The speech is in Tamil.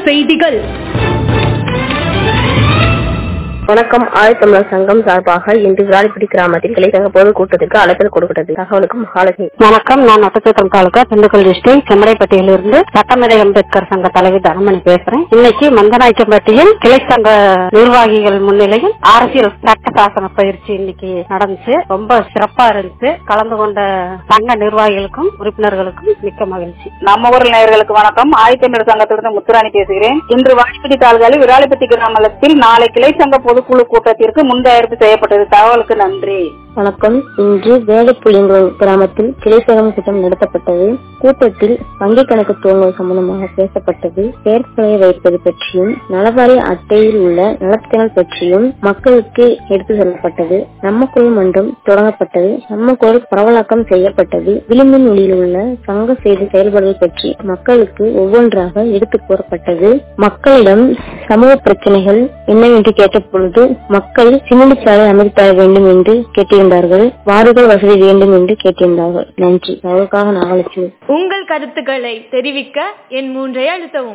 செய்திகள் வணக்கம் ஆழ்த்தமிழர் சங்கம் சார்பாக இன்று விராலிப்பட்டி கிராமத்தில் கிளைச்சங்க பொது கூட்டத்திற்கு அழைப்பு கொடுக்கிறது தகவலுக்கு மகாலட்சுமி வணக்கம் நான் நட்டச்சத்திரம் தாலுகா திண்டுக்கல் டிஸ்ட்ரிக்ட் செம்மடைப்பட்டியிலிருந்து சட்டமேதை அம்பேத்கர் சங்க தலைவி தனமணி பேசுறேன் இன்னைக்கு மந்தநாய்க்கம்பட்டியில் கிளை சங்க நிர்வாகிகள் முன்னிலையில் அரசியல் சட்ட சாசன பயிற்சி இன்னைக்கு நடந்துச்சு ரொம்ப சிறப்பா இருந்துச்சு கலந்து கொண்ட சங்க நிர்வாகிகளுக்கும் உறுப்பினர்களுக்கும் மிக்க மகிழ்ச்சி நம்ம ஊர் நேயர்களுக்கு வணக்கம் ஆயத்தமிழர் சங்கத்திலிருந்து முத்துராணி பேசுகிறேன் இன்று வாடிப்பட்டி தாலுகாவில் விராலிப்பட்டி கிராமத்தில் நாளை கிளை சங்க பொதுக்குழு கூட்டத்திற்கு முன்தயாரிப்பு செய்யப்பட்டது தகவலுக்கு நன்றி வணக்கம் இன்று வேலைப்புலிங்குளம் கிராமத்தில் கிளைச்சங்கம் கூட்டம் நடத்தப்பட்டது கூட்டத்தில் வங்கி கணக்கு துவங்குவது சம்பந்தமாக பேசப்பட்டது பெயர் பெயர் வைப்பது பற்றியும் நலவாரிய அட்டையில் உள்ள நலத்தினல் பற்றியும் மக்களுக்கு எடுத்து செல்லப்பட்டது நம்ம குழு மன்றம் தொடங்கப்பட்டது நம்ம குரல் பரவலாக்கம் செய்யப்பட்டது விளிம்பின் ஒளியில் உள்ள சங்க செய்தி செயல்பாடுகள் பற்றி மக்களுக்கு ஒவ்வொன்றாக எடுத்து கூறப்பட்டது மக்களிடம் சமூக பிரச்சனைகள் என்னவென்று கேட்ட பொழுது மக்கள் சிமெண்ட் சாலை அமைத்து வேண்டும் என்று கேட்டிருந்தார்கள் வாருகள் வசதி வேண்டும் என்று கேட்டிருந்தார்கள் நன்றி அதற்காக நாகலட்சுமி உங்கள் கருத்துக்களை தெரிவிக்க என் மூன்றை அழுத்தவும்